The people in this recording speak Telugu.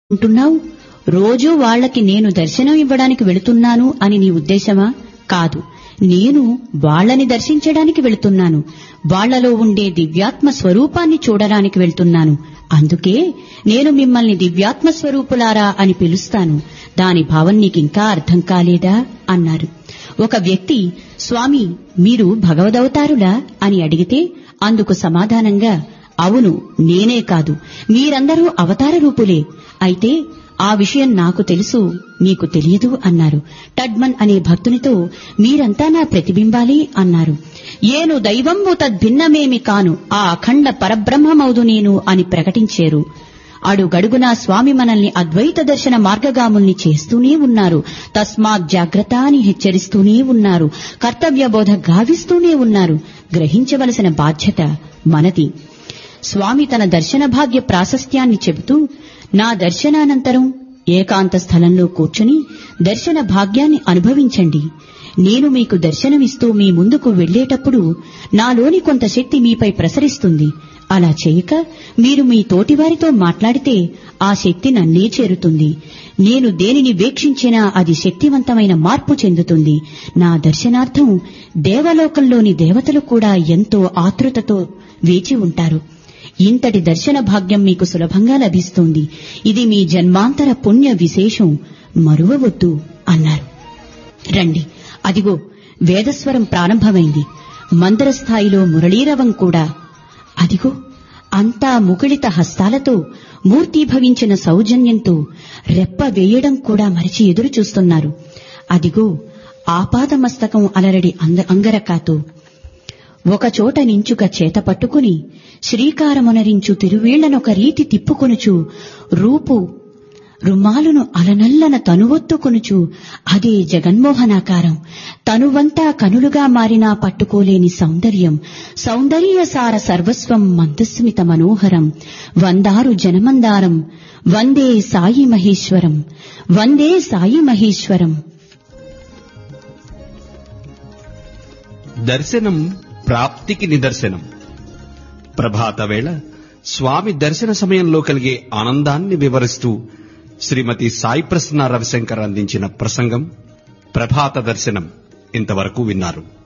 ఉంటున్నావు రోజూ వాళ్ళకి నేను దర్శనం ఇవ్వడానికి వెళుతున్నాను అని నీ ఉద్దేశమా కాదు నేను వాళ్ళని దర్శించడానికి వెళుతున్నాను వాళ్లలో ఉండే దివ్యాత్మ స్వరూపాన్ని చూడడానికి వెళ్తున్నాను అందుకే నేను మిమ్మల్ని దివ్యాత్మ స్వరూపులారా అని పిలుస్తాను దాని భావం నీకింకా అర్థం కాలేదా అన్నారు ఒక వ్యక్తి స్వామి మీరు భగవదవతారులా అని అడిగితే అందుకు సమాధానంగా అవును నేనే కాదు మీరందరూ అవతార రూపులే అయితే ఆ విషయం నాకు తెలుసు మీకు తెలియదు అన్నారు టడ్మన్ అనే భక్తునితో మీరంతా నా ప్రతిబింబాలే అన్నారు ఏను దైవంబు తద్భిన్నమేమి కాను ఆ అఖండ పరబ్రహ్మమౌదు నేను అని ప్రకటించారు అడుగడుగునా స్వామి మనల్ని అద్వైత దర్శన మార్గగాముల్ని చేస్తూనే ఉన్నారు తస్మాత్ జాగ్రత్త అని హెచ్చరిస్తూనే ఉన్నారు కర్తవ్య బోధ గావిస్తూనే ఉన్నారు గ్రహించవలసిన బాధ్యత మనది స్వామి తన దర్శన భాగ్య ప్రాశస్త్యాన్ని చెబుతూ నా దర్శనానంతరం ఏకాంత స్థలంలో కూర్చుని దర్శన భాగ్యాన్ని అనుభవించండి నేను మీకు దర్శనమిస్తూ మీ ముందుకు వెళ్లేటప్పుడు నాలోని కొంత శక్తి మీపై ప్రసరిస్తుంది అలా చేయక మీరు మీ తోటివారితో మాట్లాడితే ఆ శక్తి నన్నే చేరుతుంది నేను దేనిని వీక్షించినా అది శక్తివంతమైన మార్పు చెందుతుంది నా దర్శనార్థం దేవలోకంలోని దేవతలు కూడా ఎంతో ఆతృతతో వేచి ఉంటారు ఇంతటి దర్శన భాగ్యం మీకు సులభంగా లభిస్తుంది ఇది మీ జన్మాంతర పుణ్య విశేషం మరువవద్దు అన్నారు రండి అదిగో వేదస్వరం ప్రారంభమైంది మందర స్థాయిలో మురళీరవం కూడా అదిగో అంతా ముకుళిత హస్తాలతో మూర్తీభవించిన సౌజన్యంతో రెప్ప వేయడం కూడా మరిచి ఎదురు చూస్తున్నారు అదిగో ఆపాదమస్తకం అలరడి అంద అంగరకాతో ఒకచోట నించుక చేత పట్టుకుని శ్రీకారమునరించు తిరువీళ్లనొక రీతి తిప్పుకొనుచు రూపు రుమాలును అలనల్లన తనువొత్తుకొనుచు అదే జగన్మోహనాకారం తనువంతా కనులుగా మారినా పట్టుకోలేని సౌందర్యం సౌందర్యసార సర్వస్వం మందస్మిత మనోహరం వందారు జనమందారం వందే సాయి మహేశ్వరం వందే సాయి మహేశ్వరం దర్శనం ప్రాప్తికి నిదర్శనం ప్రభాత వేళ స్వామి దర్శన సమయంలో కలిగే ఆనందాన్ని వివరిస్తూ శ్రీమతి సాయి ప్రసన్న రవిశంకర్ అందించిన ప్రసంగం ప్రభాత దర్శనం ఇంతవరకు విన్నారు